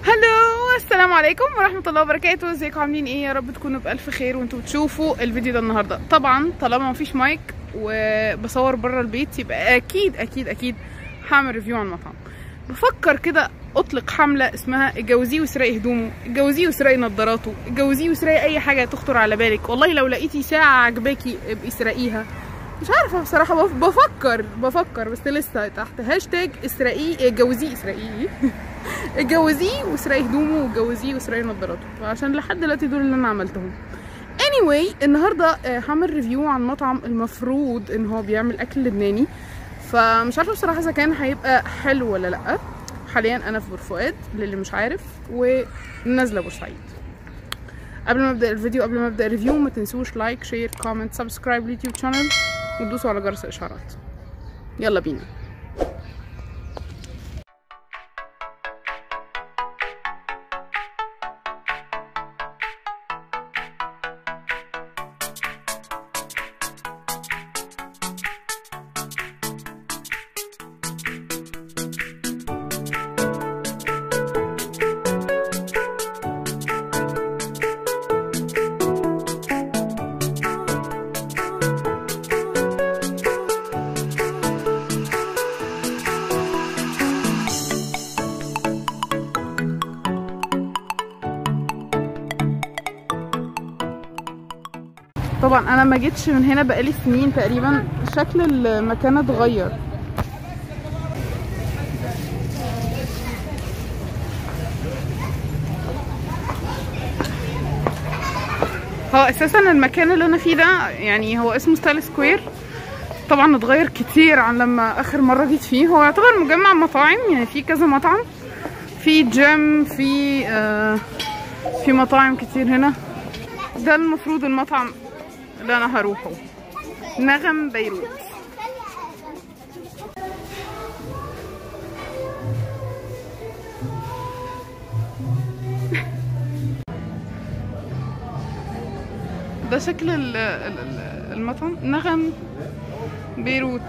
هلو السلام عليكم ورحمة الله وبركاته ازيكم عاملين ايه يا رب تكونوا بألف خير وانتوا بتشوفوا الفيديو ده النهاردة طبعا طالما مفيش مايك وبصور بره البيت يبقى اكيد اكيد اكيد هعمل ريفيو عن مطعم بفكر كده اطلق حملة اسمها اتجوزيه واسرقي هدومه اتجوزيه واسرقي نظاراته اتجوزيه واسرقي اي حاجة تخطر على بالك والله لو لقيتي ساعة عجباكي ابقي اسرقيها مش عارفة بصراحة بف- بفكر بفكر بس لسه تحت هاشتاج اسرقيه اتجوزيه اسرقيه اتجوزيه واسرقي هدومه واتجوزيه واسرقي نظاراته عشان لحد دلوقتي دول اللي انا عملتهم anyway النهارده آه، هعمل ريفيو عن مطعم المفروض ان هو بيعمل اكل لبناني فمش عارفه بصراحه اذا كان هيبقى حلو ولا لا حاليا انا في بور فؤاد للي مش عارف ونازله بورسعيد قبل ما ابدا الفيديو قبل ما ابدا الريفيو ما تنسوش لايك شير كومنت سبسكرايب لليوتيوب شانل وتدوسوا على جرس الاشعارات يلا بينا طبعا انا ما جيتش من هنا بقالي سنين تقريبا شكل المكان اتغير هو اساسا المكان اللي انا فيه ده يعني هو اسمه ستايل سكوير طبعا اتغير كتير عن لما اخر مره جيت فيه هو يعتبر مجمع مطاعم يعني في كذا مطعم في جيم في آه في مطاعم كتير هنا ده المفروض المطعم اللي انا هروحه نغم بيروت ده شكل ال- ال- ال- المطعم نغم بيروت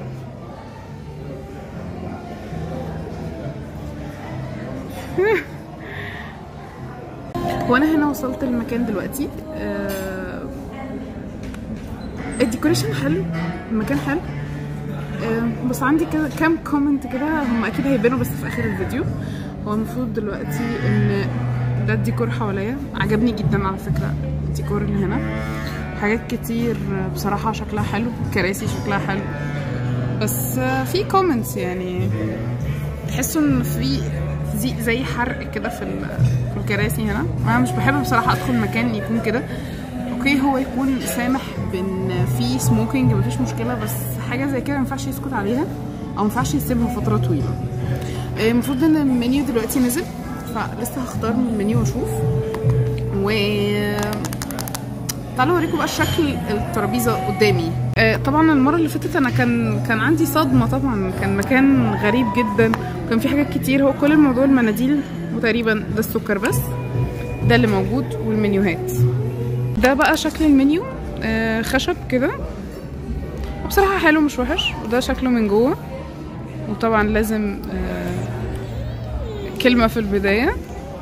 وانا هنا وصلت المكان دلوقتي آه، الديكوريشن حلو المكان حلو آه، بس عندي كده كام كومنت كده هم اكيد هيبانوا بس في اخر الفيديو هو المفروض دلوقتي ان ده الديكور حواليا عجبني جدا على فكره الديكور اللي هنا حاجات كتير بصراحه شكلها حلو كراسي شكلها حلو بس آه، في كومنتس يعني تحسوا ان في زي, زي حرق كده في ال- في الكراسي هنا انا مش بحب بصراحه ادخل مكان يكون كده اوكي هو يكون سامح بان في سموكينج مفيش مشكله بس حاجه زي كده ما ينفعش يسكت عليها او ما ينفعش يسيبها فتره طويله آه، المفروض ان المنيو دلوقتي نزل فلسه هختار من المنيو واشوف و تعالوا اوريكم بقى شكل الترابيزه قدامي آه، طبعا المره اللي فاتت انا كان كان عندي صدمه طبعا كان مكان غريب جدا وكان في حاجات كتير هو كل الموضوع المناديل وتقريبا ده السكر بس ده اللي موجود والمنيوهات ده بقى شكل المنيو آه، خشب كده وبصراحه حلو مش وحش وده شكله من جوه وطبعا لازم آه، كلمه في البدايه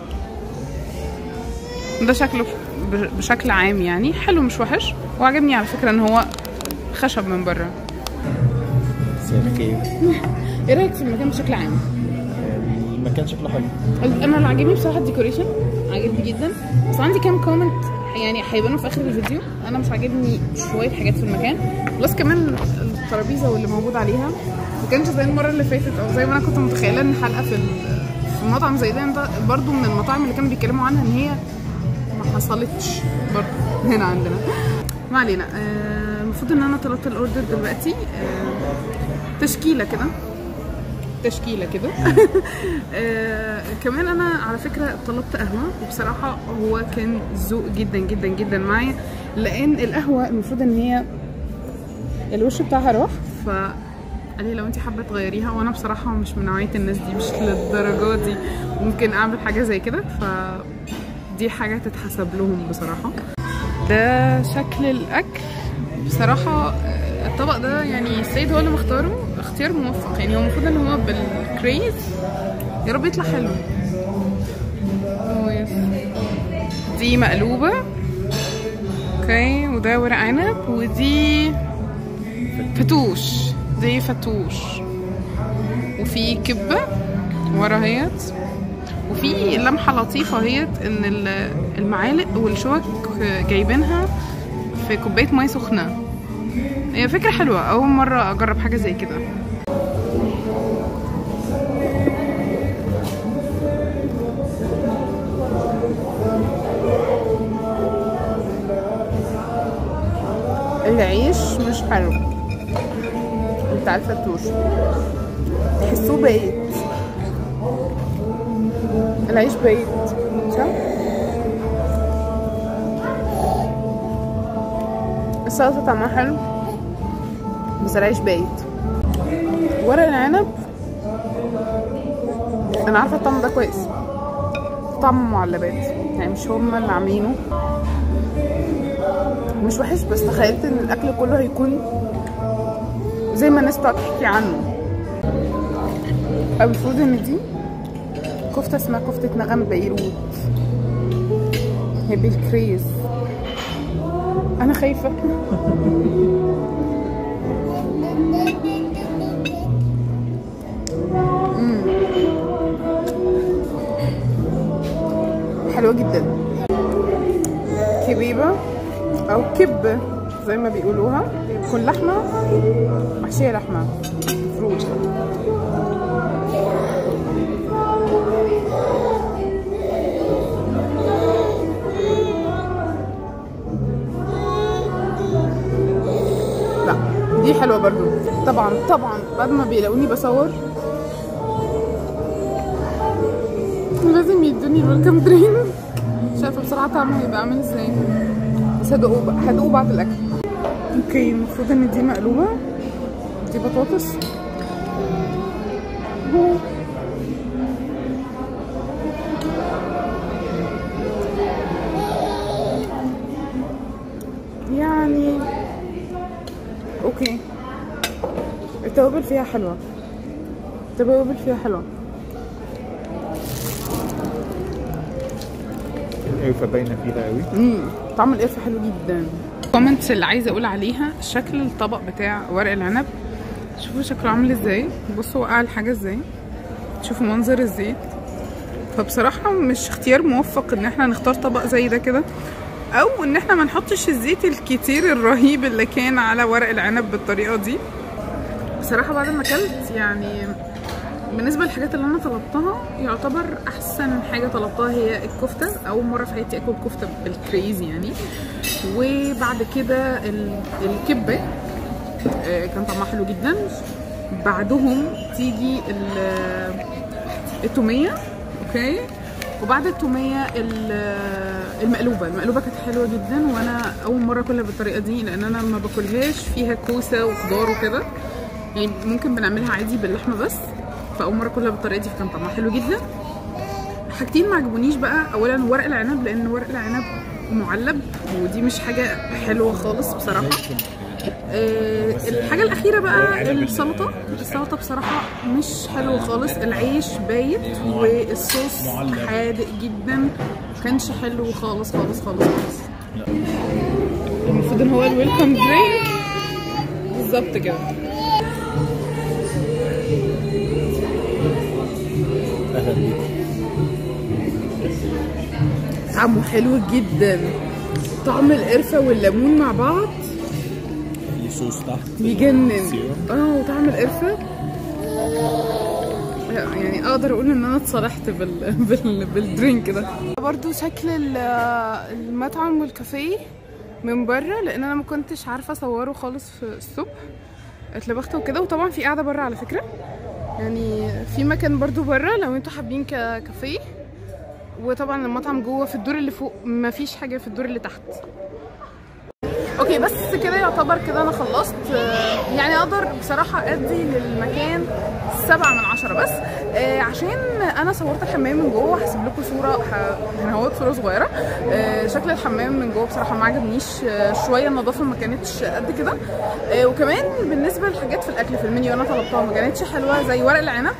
ده شكله ب- بشكل عام يعني حلو مش وحش وعجبني على فكره ان هو خشب من بره سيادك ايه؟ ايه رايك في المكان بشكل عام المكان شكله حلو انا اللي عاجبني بصراحه الديكوريشن عاجبني جدا بس عندي كام كومنت يعني هيبانوا في اخر الفيديو انا مش عاجبني شويه حاجات في المكان بلس كمان الترابيزه واللي موجود عليها ما كانش زي المره اللي فاتت او زي ما انا كنت متخيله ان الحلقه في ال- في مطعم زي ده ده برضو من المطاعم اللي كانوا بيتكلموا عنها ان هي ما حصلتش برضو هنا عندنا ما علينا آه، المفروض ان انا طلبت الاوردر دلوقتي آه، تشكيله كده تشكيله كده آه كمان انا على فكره طلبت قهوه وبصراحه هو كان ذوق جدا جدا جدا معايا لان القهوه المفروض ان هي الوش بتاعها راح ف قال لي لو انت حابه تغيريها وانا بصراحه مش من نوعيه الناس دي مش للدرجه دي ممكن اعمل حاجه زي كده ف دي حاجه تتحسب لهم بصراحه ده شكل الاكل بصراحه آه، الطبق ده يعني السيد هو اللي مختاره اختيار موفق يعني هو المفروض ان هو بالكريز يا رب يطلع حلو دي مقلوبة اوكي وده ورق عنب ودي فتوش دي فتوش وفي كبة ورا هيت وفي لمحة لطيفة هيت ان ال- المعالق والشوك جايبينها في كوباية مية سخنة هي فكرة حلوة أول مرة أجرب حاجة زي كده العيش مش حلو بتاع الفتوش تحسوه بايت العيش بايت صح؟ السلطة طعمها حلو بس العيش بايت ورق العنب انا عارفة الطعم ده كويس طعم معلبات يعني مش هما اللي عاملينه مش وحش بس تخيلت ان الاكل كله هيكون زي ما الناس بتقعد تحكي عنه المفروض ان دي كفتة اسمها كفتة نغم بيروت هي بالكريز انا خايفة مم. حلوة جدا كبيبة او كبة زي ما بيقولوها بتكون لحمة محشية لحمة فروت لا دي حلوة برضو طبعا طبعا بعد ما بيلاقوني بصور لازم يدوني الويلكم درينك مش عارفة بصراحة طعمه هيبقى عامل ازاي بس هدوقه بقى هدوقه بعد الأكل اوكي المفروض ان دي مقلوبة دي بطاطس يعني اوكي التوابل فيها حلوة التوابل فيها حلوة القرفة باينة فيها قوي امم طعم القرفة حلو جدا الكومنتس اللي عايزة اقول عليها شكل الطبق بتاع ورق العنب شوفوا شكله عامل ازاي بصوا وقع الحاجة ازاي شوفوا منظر الزيت فبصراحة مش اختيار موفق ان احنا نختار طبق زي ده كده او ان احنا ما نحطش الزيت الكتير الرهيب اللي كان على ورق العنب بالطريقة دي بصراحة بعد ما اكلت يعني بالنسبة للحاجات اللي انا طلبتها يعتبر احسن حاجة طلبتها هي الكفتة اول مرة في حياتي اكل كفتة بالكريز يعني وبعد كده ال- الكبة آه، كان طعمها حلو جدا بعدهم تيجي ال- التومية اوكي وبعد التومية ال- المقلوبة المقلوبة كانت حلوة جدا وانا اول مرة اكلها بالطريقة دي لان انا ما باكلهاش فيها كوسة وخضار وكده يعني ممكن بنعملها عادي باللحمة بس فاول مرة اكلها بالطريقة دي فكان طعمها حلو جدا حاجتين ما عجبونيش بقى اولا ورق العنب لان ورق العنب معلب ودي مش حاجة حلوة خالص بصراحة آه، الحاجة الأخيرة بقى السلطة السلطة بصراحة مش حلوة خالص العيش بايت والصوص حادق جدا مكانش حلو خالص خالص خالص خالص المفروض ان هو الويلكم درينك بالظبط كده أهلا بيك طعمه حلو جدا طعم القرفة والليمون مع بعض في صوص تحت بيجنن سيرم. اه وطعم القرفة يعني اقدر اقول ان انا اتصالحت بال... بال... بالدرينك ده برضو شكل ال- المطعم والكافيه من بره لان انا ما كنتش عارفه اصوره خالص في الصبح اتلبخت وكده وطبعا في قاعده بره على فكره يعني في مكان برضو بره لو انتوا حابين ك- كافيه وطبعا المطعم جوه في الدور اللي فوق مفيش حاجه في الدور اللي تحت اوكي بس كده يعتبر كده انا خلصت آه، يعني اقدر بصراحه ادي للمكان سبعة من عشرة بس آه، عشان انا صورت الحمام من جوه هسيب لكم صوره ه- يعني هو صوره صغيره آه، شكل الحمام من جوه بصراحه ما عجبنيش آه، شويه النظافه ما كانتش قد كده آه، وكمان بالنسبه للحاجات في الاكل في المنيو انا طلبتها ما كانتش حلوه زي ورق العنب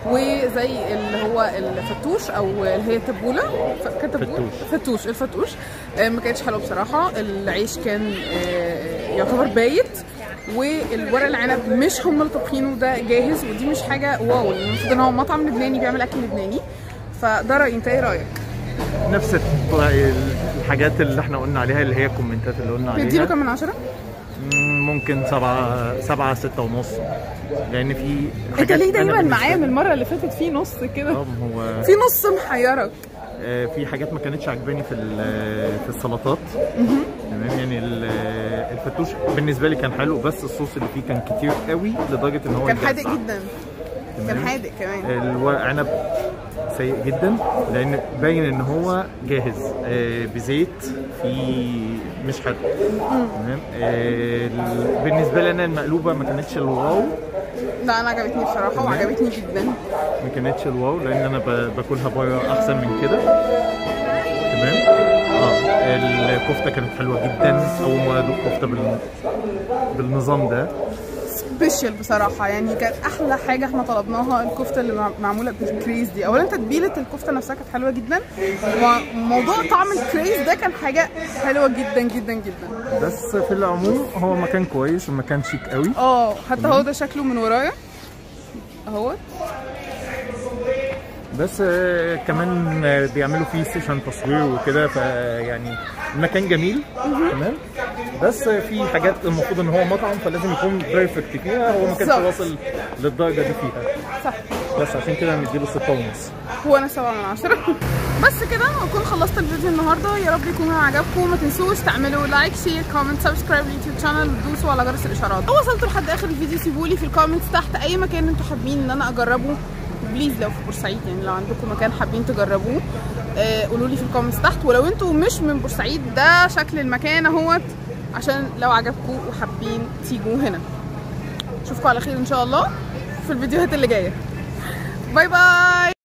وزي اللي هو الفتوش او اللي هي تبوله ف- كانت تبولة؟ فتوش. فتوش الفتوش آه، ما كانتش حلوه بصراحه العيش كان آه، يعتبر بايت والورق العنب مش هم اللي طابخينه ده جاهز ودي مش حاجه واو المفروض ان هو مطعم لبناني بيعمل اكل لبناني فده رايي انت ايه رايك؟ نفس الحاجات اللي احنا قلنا عليها اللي هي الكومنتات اللي قلنا تديله عليها كام من عشرة؟ مم، ممكن سبعة سبعة ستة ونص لأن في انت حاجات ليه أنا دايما بالنسبة معايا لي- من المره اللي فاتت في نص كده اه ما هو في نص محيرك آه، في حاجات ما كانتش عجباني في ال- في السلطات تمام يعني ال- الفتوش بالنسبه لي كان حلو بس الصوص اللي فيه كان كتير قوي لدرجه ان هو كان يجزع. حادق جدا كان تمام؟ حادق كمان الورق عنب سيء جدا لان باين ان هو جاهز آه، بزيت في مش حلو تمام آه، ال- بالنسبه لي انا المقلوبه ما كانتش الواو لا انا عجبتني بصراحه وعجبتني جدا ما كانتش الواو لان انا ب- باكلها بره احسن من كده تمام اه الكفته كانت حلوه جدا اول مره ادوق كفته بال... بالنظام ده سبيشال بصراحه يعني كانت احلى حاجه احنا طلبناها الكفته اللي مع- معموله بالكريز دي اولا تتبيله الكفته نفسها كانت حلوه جدا وموضوع طعم الكريز ده كان حاجه حلوه جدا جدا جدا بس في العموم هو مكان كويس ومكان شيك قوي اه حتى هو ده شكله من ورايا اهو بس آه، كمان آه، بيعملوا فيه سيشن تصوير وكده فيعني المكان جميل تمام بس آه، في حاجات المفروض ان هو مطعم فلازم يكون بيرفكت فيها هو ما كانش بالظبط. واصل للدرجه دي فيها صح بس عشان كده هنديله ستة ونص هو انا سبعة من عشرة بس كده اكون خلصت الفيديو النهارده يا رب يكون عجبكم ما تنسوش تعملوا لايك شير كومنت سبسكرايب لليوتيوب شانل وتدوسوا على جرس الاشعارات لو وصلتوا لحد اخر الفيديو سيبوا لي في الكومنتس تحت اي مكان انتوا حابين ان انا اجربه بليز لو في بورسعيد يعني لو عندكم مكان حابين تجربوه آه قولوا لي في الكومنتس تحت ولو انتوا مش من بورسعيد ده شكل المكان اهوت عشان لو عجبكم وحابين تيجوا هنا اشوفكم على خير ان شاء الله في الفيديوهات اللي جايه باي باي